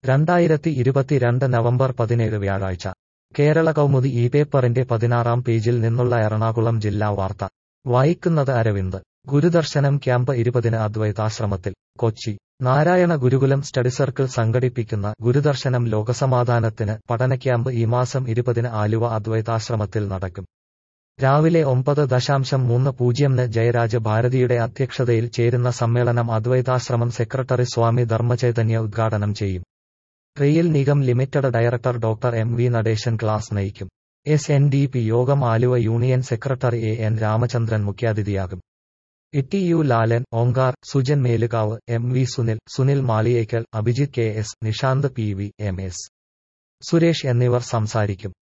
രണ്ടായിരത്തി ഇരുപത്തിരണ്ട് നവംബർ പതിനേഴ് വ്യാഴാഴ്ച കേരള കൗമുദി ഈ പേപ്പറിന്റെ പതിനാറാം പേജിൽ നിന്നുള്ള എറണാകുളം ജില്ലാ വാർത്ത വായിക്കുന്നത് അരവിന്ദ് ഗുരുദർശനം ക്യാമ്പ് ഇരുപതിന് അദ്വൈതാശ്രമത്തിൽ കൊച്ചി നാരായണ ഗുരുകുലം സ്റ്റഡി സർക്കിൾ സംഘടിപ്പിക്കുന്ന ഗുരുദർശനം ലോകസമാധാനത്തിന് പഠന ക്യാമ്പ് ഈ മാസം ഇരുപതിന് ആലുവ അദ്വൈതാശ്രമത്തിൽ നടക്കും രാവിലെ ഒമ്പത് ദശാംശം മൂന്ന് പൂജ്യംന് ജയരാജ് ഭാരതിയുടെ അധ്യക്ഷതയിൽ ചേരുന്ന സമ്മേളനം അദ്വൈതാശ്രമം സെക്രട്ടറി സ്വാമി ധർമ്മചൈതന്യ ഉദ്ഘാടനം ചെയ്യും rail Nigam limited director doctor M V Natesan class നയിക്കും എസ് എൻ ഡി പി യോഗം Aluva union secretary A N Ramachandran മുഖ്യാതിഥിയാകും Itty U Lalan Omkar Sujan Melukavu M V Sunil Sunil Maliyekkal Abhijith K S Nishanth P V M S Suresh എന്നിവർ സംസാരിക്കും